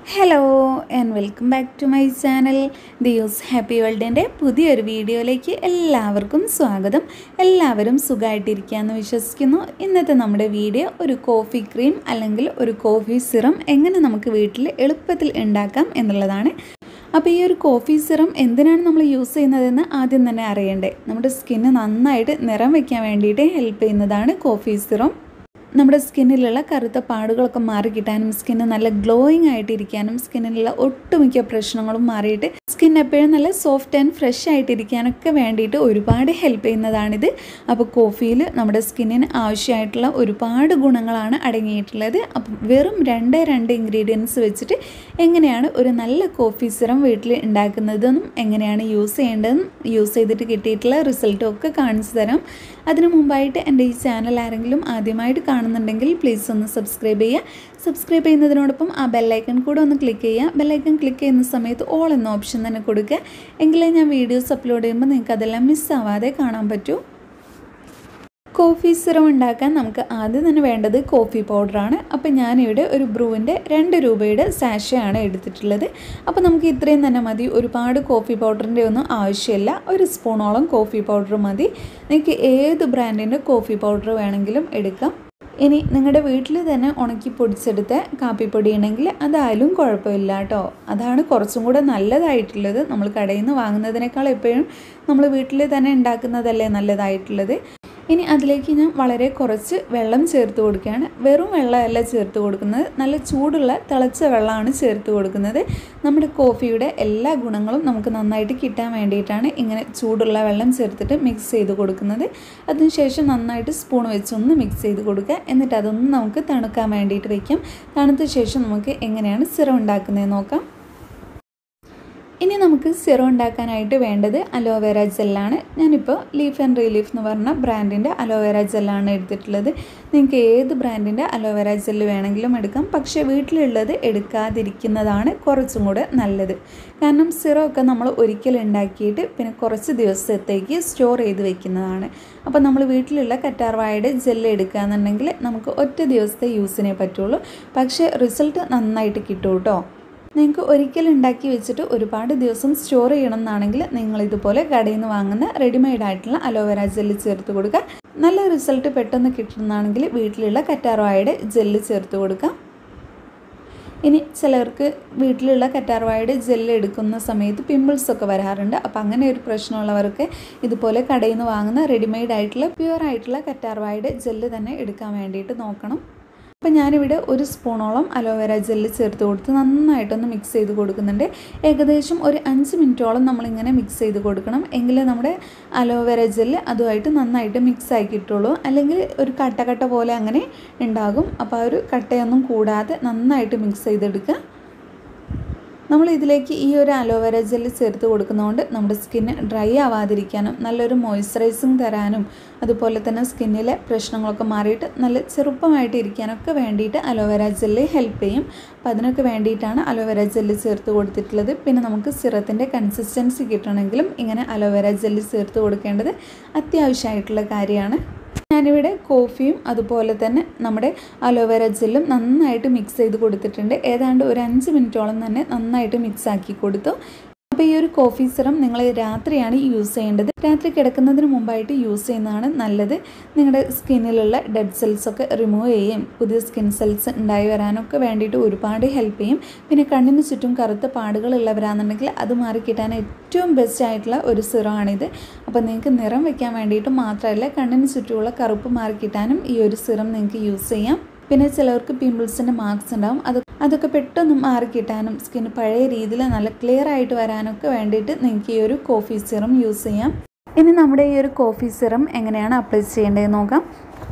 hello and welcome back to my channel ദിയൂസ് happy വേൾഡിൻ്റെ പുതിയൊരു വീഡിയോയിലേക്ക് എല്ലാവർക്കും സ്വാഗതം എല്ലാവരും സുഖമായിട്ടിരിക്കുകയെന്ന് വിശ്വസിക്കുന്നു ഇന്നത്തെ നമ്മുടെ വീഡിയോ ഒരു കോഫി ക്രീം അല്ലെങ്കിൽ ഒരു കോഫി സിറം എങ്ങനെ നമുക്ക് വീട്ടിൽ എളുപ്പത്തിൽ ഉണ്ടാക്കാം എന്നുള്ളതാണ് അപ്പോൾ ഈ ഒരു കോഫി സിറം എന്തിനാണ് നമ്മൾ യൂസ് ചെയ്യുന്നതെന്ന് ആദ്യം തന്നെ അറിയണ്ടേ നമ്മുടെ സ്കിന്ന് നന്നായിട്ട് നിറം വയ്ക്കാൻ വേണ്ടിയിട്ട് ഹെൽപ്പ് ചെയ്യുന്നതാണ് കോഫി സിറം നമ്മുടെ സ്കിന്നിലുള്ള കറുത്ത പാടുകളൊക്കെ മാറി കിട്ടാനും സ്കിന്ന് നല്ല ഗ്ലോയിങ് ആയിട്ടിരിക്കാനും സ്കിന്നിലുള്ള ഒട്ടുമിക്ക പ്രശ്നങ്ങളും മാറിയിട്ട് സ്കിൻ എപ്പോഴും നല്ല സോഫ്റ്റ് ആൻഡ് ഫ്രഷ് ആയിട്ടിരിക്കാനൊക്കെ വേണ്ടിയിട്ട് ഒരുപാട് ഹെൽപ്പ് ചെയ്യുന്നതാണിത് അപ്പോൾ കോഫിയിൽ നമ്മുടെ സ്കിന്നിന് ആവശ്യമായിട്ടുള്ള ഒരുപാട് ഗുണങ്ങളാണ് അടങ്ങിയിട്ടുള്ളത് അപ്പം വെറും രണ്ട് രണ്ട് ഇൻഗ്രീഡിയൻസ് വെച്ചിട്ട് എങ്ങനെയാണ് ഒരു നല്ല കോഫി സിറം വീട്ടിൽ ഉണ്ടാക്കുന്നതെന്നും എങ്ങനെയാണ് യൂസ് ചെയ്യേണ്ടതെന്നും യൂസ് ചെയ്തിട്ട് കിട്ടിയിട്ടുള്ള റിസൾട്ടും ഒക്കെ കാണിച്ചു തരാം അതിനു മുമ്പായിട്ട് എൻ്റെ ഈ ചാനൽ ആരെങ്കിലും ആദ്യമായിട്ട് കാണുന്നുണ്ടെങ്കിൽ പ്ലീസ് ഒന്ന് സബ്സ്ക്രൈബ് ചെയ്യുക സബ്സ്ക്രൈബ് ചെയ്യുന്നതിനോടൊപ്പം ആ ബെല്ലൈക്കൺ കൂടെ ഒന്ന് ക്ലിക്ക് ചെയ്യുക ബെല്ലൈക്കൺ ക്ലിക്ക് ചെയ്യുന്ന സമയത്ത് ഓൾ എന്ന ഓപ്ഷൻ തന്നെ കൊടുക്കുക എങ്കിലേ ഞാൻ വീഡിയോസ് അപ്ലോഡ് ചെയ്യുമ്പോൾ നിങ്ങൾക്ക് അതെല്ലാം മിസ്സാവാതെ കാണാൻ പറ്റൂ കോഫി സിറം ഉണ്ടാക്കാൻ നമുക്ക് ആദ്യം തന്നെ വേണ്ടത് കോഫി പൗഡറാണ് അപ്പോൾ ഞാനിവിടെ ഒരു ബ്രൂവിൻ്റെ രണ്ട് രൂപയുടെ സാഷയാണ് എടുത്തിട്ടുള്ളത് അപ്പോൾ നമുക്ക് ഇത്രയും തന്നെ മതി ഒരുപാട് കോഫി പൗഡറിൻ്റെ ഒന്നും ആവശ്യമില്ല ഒരു സ്പൂണോളം കോഫി പൗഡർ മതി നിങ്ങൾക്ക് ഏത് ബ്രാൻഡിൻ്റെ കോഫി പൗഡർ വേണമെങ്കിലും എടുക്കാം ഇനി നിങ്ങളുടെ വീട്ടിൽ തന്നെ ഉണക്കി പൊടിച്ചെടുത്ത കാപ്പിപ്പൊടി ഉണ്ടെങ്കിൽ അതായാലും കുഴപ്പമില്ല കേട്ടോ അതാണ് കുറച്ചും കൂടെ നല്ലതായിട്ടുള്ളത് നമ്മൾ കടയിൽ നിന്ന് വാങ്ങുന്നതിനേക്കാൾ എപ്പോഴും നമ്മൾ വീട്ടിൽ തന്നെ ഉണ്ടാക്കുന്നതല്ലേ നല്ലതായിട്ടുള്ളത് ഇനി അതിലേക്ക് ഞാൻ വളരെ കുറച്ച് വെള്ളം ചേർത്ത് കൊടുക്കുകയാണ് വെറും വെള്ളമല്ല ചേർത്ത് കൊടുക്കുന്നത് നല്ല ചൂടുള്ള തിളച്ച വെള്ളമാണ് ചേർത്ത് കൊടുക്കുന്നത് നമ്മുടെ കോഫിയുടെ എല്ലാ ഗുണങ്ങളും നമുക്ക് നന്നായിട്ട് കിട്ടാൻ വേണ്ടിയിട്ടാണ് ഇങ്ങനെ ചൂടുള്ള വെള്ളം ചേർത്തിട്ട് മിക്സ് ചെയ്ത് കൊടുക്കുന്നത് അതിനുശേഷം നന്നായിട്ട് സ്പൂൺ വെച്ചൊന്ന് മിക്സ് ചെയ്ത് കൊടുക്കുക എന്നിട്ട് അതൊന്ന് നമുക്ക് തണുക്കാൻ വേണ്ടിയിട്ട് വയ്ക്കാം തണുത്ത ശേഷം നമുക്ക് എങ്ങനെയാണ് സിറം ഉണ്ടാക്കുന്നത് നോക്കാം ഇനി നമുക്ക് സിറം ഉണ്ടാക്കാനായിട്ട് വേണ്ടത് അലോവേര ജെല്ലാണ് ഞാനിപ്പോൾ ലീഫ് ആൻഡ് റിലീഫ് എന്ന് പറഞ്ഞ ബ്രാൻഡിൻ്റെ അലോവേര ജെല്ലാണ് എടുത്തിട്ടുള്ളത് നിങ്ങൾക്ക് ഏത് ബ്രാൻഡിൻ്റെ അലോവേര ജെല്ല് വേണമെങ്കിലും എടുക്കാം പക്ഷേ വീട്ടിലുള്ളത് എടുക്കാതിരിക്കുന്നതാണ് കുറച്ചും കൂടെ നല്ലത് കാരണം സിറം ഒക്കെ നമ്മൾ ഒരിക്കൽ ഉണ്ടാക്കിയിട്ട് പിന്നെ കുറച്ച് ദിവസത്തേക്ക് സ്റ്റോർ ചെയ്ത് വെക്കുന്നതാണ് അപ്പോൾ നമ്മൾ വീട്ടിലുള്ള കറ്റാർവാഴയുടെ ജെല്ല് എടുക്കുകയെന്നുണ്ടെങ്കിൽ നമുക്ക് ഒറ്റ ദിവസത്തെ യൂസിനേ പറ്റുള്ളൂ പക്ഷേ റിസൾട്ട് നന്നായിട്ട് കിട്ടും കേട്ടോ നിങ്ങൾക്ക് ഒരിക്കൽ ഉണ്ടാക്കി വെച്ചിട്ട് ഒരുപാട് ദിവസം സ്റ്റോർ ചെയ്യണം എന്നാണെങ്കിൽ നിങ്ങൾ ഇതുപോലെ കടയിൽ നിന്ന് വാങ്ങുന്ന റെഡിമെയ്ഡ് ആയിട്ടുള്ള അലോവേര ജെല്ല് ചേർത്ത് കൊടുക്കുക നല്ല റിസൾട്ട് പെട്ടെന്ന് കിട്ടുന്നതാണെങ്കിൽ വീട്ടിലുള്ള കറ്റാർവാഴയുടെ ജെല്ല് ചേർത്ത് കൊടുക്കാം ഇനി ചിലർക്ക് വീട്ടിലുള്ള കറ്റാർവാഴയുടെ ജെല്ല് എടുക്കുന്ന സമയത്ത് പിമ്പിൾസ് ഒക്കെ വരാറുണ്ട് അപ്പോൾ അങ്ങനെ ഒരു പ്രശ്നമുള്ളവർക്ക് ഇതുപോലെ കടയിൽ നിന്ന് വാങ്ങുന്ന റെഡിമെയ്ഡ് ആയിട്ടുള്ള പ്യുവർ ആയിട്ടുള്ള കറ്റാർവാഴയുടെ ജെല്ല് തന്നെ എടുക്കാൻ വേണ്ടിയിട്ട് നോക്കണം അപ്പോൾ ഞാനിവിടെ ഒരു സ്പൂണോളം അലോവേര ജെല്ല് ചേർത്ത് കൊടുത്ത് നന്നായിട്ടൊന്ന് മിക്സ് ചെയ്ത് കൊടുക്കുന്നുണ്ട് ഏകദേശം ഒരു അഞ്ച് മിനിറ്റോളം നമ്മളിങ്ങനെ മിക്സ് ചെയ്ത് കൊടുക്കണം എങ്കിലേ നമ്മുടെ അലോവേര ജെല്ല് അതുമായിട്ട് നന്നായിട്ട് മിക്സ് ആയി കിട്ടുള്ളൂ അല്ലെങ്കിൽ ഒരു കട്ട കട്ട പോലെ അങ്ങനെ ഉണ്ടാകും അപ്പോൾ ആ ഒരു കട്ടയൊന്നും കൂടാതെ നന്നായിട്ട് മിക്സ് ചെയ്തെടുക്കുക നമ്മൾ ഇതിലേക്ക് ഈ ഒരു അലോവേര ജെല്ല് ചേർത്ത് കൊടുക്കുന്നതുകൊണ്ട് നമ്മുടെ സ്കിന്ന് ഡ്രൈ ആവാതിരിക്കാനും നല്ലൊരു മോയ്സ്ചറൈസിങ് തരാനും അതുപോലെ തന്നെ സ്കിന്നിലെ പ്രശ്നങ്ങളൊക്കെ മാറിയിട്ട് നല്ല ചെറുപ്പമായിട്ട് ഇരിക്കാനൊക്കെ വേണ്ടിയിട്ട് അലോവേര ജെല്ല് ഹെൽപ്പ് ചെയ്യും അപ്പോൾ അതിനൊക്കെ വേണ്ടിയിട്ടാണ് അലോവേര ജെല്ല് ചേർത്ത് കൊടുത്തിട്ടുള്ളത് പിന്നെ നമുക്ക് സിറത്തിൻ്റെ കൺസിസ്റ്റൻസി കിട്ടണമെങ്കിലും ഇങ്ങനെ അലോവേര ജെല്ല് ചേർത്ത് കൊടുക്കേണ്ടത് അത്യാവശ്യമായിട്ടുള്ള കാര്യമാണ് ഞാനിവിടെ കോഫിയും അതുപോലെ തന്നെ നമ്മുടെ അലോവേര ജെല്ലും നന്നായിട്ട് മിക്സ് ചെയ്ത് കൊടുത്തിട്ടുണ്ട് ഏതാണ്ട് ഒരു അഞ്ച് മിനിറ്റോളം തന്നെ നന്നായിട്ട് മിക്സ് ആക്കി കൊടുത്തു അപ്പോൾ ഈ ഒരു കോഫി സിറം നിങ്ങൾ രാത്രിയാണ് യൂസ് ചെയ്യേണ്ടത് രാത്രി കിടക്കുന്നതിന് മുമ്പായിട്ട് യൂസ് ചെയ്യുന്നതാണ് നല്ലത് നിങ്ങളുടെ സ്കിന്നിലുള്ള ഡെഡ് സെൽസ് ഒക്കെ റിമൂവ് ചെയ്യും പുതിയ സ്കിൻ സെൽസ് ഉണ്ടായി വരാനൊക്കെ വേണ്ടിയിട്ട് ഒരുപാട് ഹെൽപ്പ് ചെയ്യും പിന്നെ കണ്ണിന് ചുറ്റും കറുത്ത പാടുകൾ ഉള്ളവരാണെന്നുണ്ടെങ്കിൽ അത് മാറിക്കിട്ടാൻ ഏറ്റവും ബെസ്റ്റ് ആയിട്ടുള്ള ഒരു സിറമാണിത് അപ്പോൾ നിങ്ങൾക്ക് നിറം വെക്കാൻ വേണ്ടിയിട്ട് മാത്രമല്ല കണ്ണിന് ചുറ്റുമുള്ള കറുപ്പ് മാറിക്കിട്ടാനും ഈ ഒരു സിറം നിങ്ങൾക്ക് യൂസ് ചെയ്യാം പിന്നെ ചിലർക്ക് പിമ്പിൾസിൻ്റെ മാർക്സ് ഉണ്ടാവും അത് അതൊക്കെ പെട്ടെന്ന് മാറിക്കിട്ടാനും സ്കിൻ പഴയ രീതിയിൽ നല്ല ക്ലിയർ ആയിട്ട് വരാനൊക്കെ വേണ്ടിയിട്ട് നിങ്ങൾക്ക് ഈ ഒരു കോഫി സിറം യൂസ് ചെയ്യാം ഇനി നമ്മുടെ ഈ ഒരു കോഫി സിറം എങ്ങനെയാണ് അപ്ലൈ ചെയ്യേണ്ടതെന്ന് നോക്കാം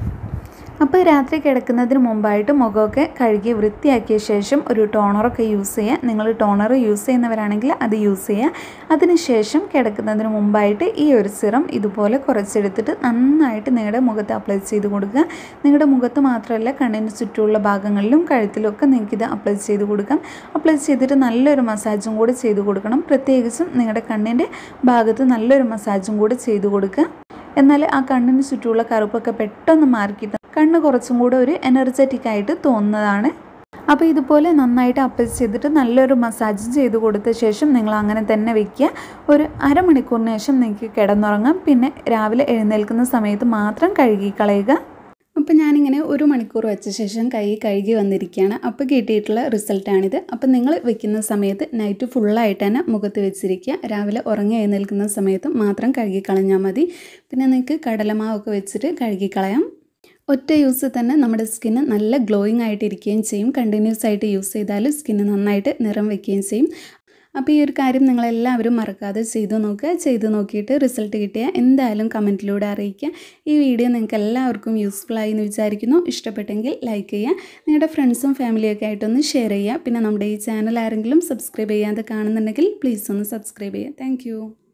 അപ്പോൾ രാത്രി കിടക്കുന്നതിന് മുമ്പായിട്ട് മുഖമൊക്കെ കഴുകി വൃത്തിയാക്കിയ ശേഷം ഒരു ടോണറൊക്കെ യൂസ് ചെയ്യുക നിങ്ങൾ ടോണർ യൂസ് ചെയ്യുന്നവരാണെങ്കിൽ അത് യൂസ് ചെയ്യുക അതിനുശേഷം കിടക്കുന്നതിന് മുമ്പായിട്ട് ഈ ഒരു സിറം ഇതുപോലെ കുറച്ചെടുത്തിട്ട് നന്നായിട്ട് നിങ്ങളുടെ മുഖത്ത് അപ്ലൈ ചെയ്ത് കൊടുക്കുക നിങ്ങളുടെ മുഖത്ത് മാത്രമല്ല കണ്ണിന് ചുറ്റുമുള്ള ഭാഗങ്ങളിലും കഴുത്തിലും ഒക്കെ നിങ്ങൾക്ക് ഇത് അപ്ലൈ ചെയ്ത് കൊടുക്കാം അപ്ലൈ ചെയ്തിട്ട് നല്ലൊരു മസാജും കൂടി ചെയ്ത് കൊടുക്കണം പ്രത്യേകിച്ചും നിങ്ങളുടെ കണ്ണിൻ്റെ ഭാഗത്ത് നല്ലൊരു മസാജും കൂടി ചെയ്ത് കൊടുക്കുക എന്നാൽ ആ കണ്ണിന് ചുറ്റുമുള്ള കറുപ്പൊക്കെ പെട്ടെന്ന് മാറിക്കിട്ടും കണ്ണ് കുറച്ചും കൂടെ ഒരു എനർജറ്റിക് ആയിട്ട് തോന്നുന്നതാണ് അപ്പോൾ ഇതുപോലെ നന്നായിട്ട് അപ്ലൈ ചെയ്തിട്ട് നല്ലൊരു മസാജ് ചെയ്ത് കൊടുത്ത ശേഷം നിങ്ങൾ അങ്ങനെ തന്നെ വെക്കുക ഒരു അരമണിക്കൂറിന് ശേഷം നിങ്ങൾക്ക് കിടന്നുറങ്ങാം പിന്നെ രാവിലെ എഴുന്നേൽക്കുന്ന സമയത്ത് മാത്രം കഴുകി കളയുക അപ്പോൾ ഞാനിങ്ങനെ ഒരു മണിക്കൂർ വെച്ച ശേഷം കൈ കഴുകി വന്നിരിക്കുകയാണ് അപ്പോൾ കിട്ടിയിട്ടുള്ള റിസൾട്ടാണിത് അപ്പോൾ നിങ്ങൾ വെക്കുന്ന സമയത്ത് നൈറ്റ് ഫുള്ളായിട്ട് തന്നെ മുഖത്ത് വെച്ചിരിക്കുക രാവിലെ ഉറങ്ങി എഴുന്നേൽക്കുന്ന സമയത്ത് മാത്രം കഴുകി കളഞ്ഞാൽ മതി പിന്നെ നിങ്ങൾക്ക് കടലമാവൊക്കെ വെച്ചിട്ട് കഴുകി കളയാം ഒറ്റ യൂസ് തന്നെ നമ്മുടെ സ്കിന്ന് നല്ല ഗ്ലോയിങ് ആയിട്ട് ഇരിക്കുകയും ചെയ്യും കണ്ടിന്യൂസ് ആയിട്ട് യൂസ് ചെയ്താൽ സ്കിന്ന് നന്നായിട്ട് നിറം വയ്ക്കുകയും ചെയ്യും അപ്പോൾ ഈ ഒരു കാര്യം നിങ്ങളെല്ലാവരും മറക്കാതെ ചെയ്തു നോക്കുക ചെയ്തു നോക്കിയിട്ട് റിസൾട്ട് കിട്ടിയാൽ എന്തായാലും കമൻറ്റിലൂടെ അറിയിക്കുക ഈ വീഡിയോ നിങ്ങൾക്ക് എല്ലാവർക്കും യൂസ്ഫുൾ ആയി എന്ന് വിചാരിക്കുന്നു ഇഷ്ടപ്പെട്ടെങ്കിൽ ലൈക്ക് ചെയ്യുക നിങ്ങളുടെ ഫ്രണ്ട്സും ഫാമിലിയൊക്കെ ആയിട്ടൊന്ന് ഷെയർ ചെയ്യുക പിന്നെ നമ്മുടെ ഈ ചാനൽ ആരെങ്കിലും സബ്സ്ക്രൈബ് ചെയ്യാതെ കാണുന്നുണ്ടെങ്കിൽ പ്ലീസ് ഒന്ന് സബ്സ്ക്രൈബ് ചെയ്യുക താങ്ക്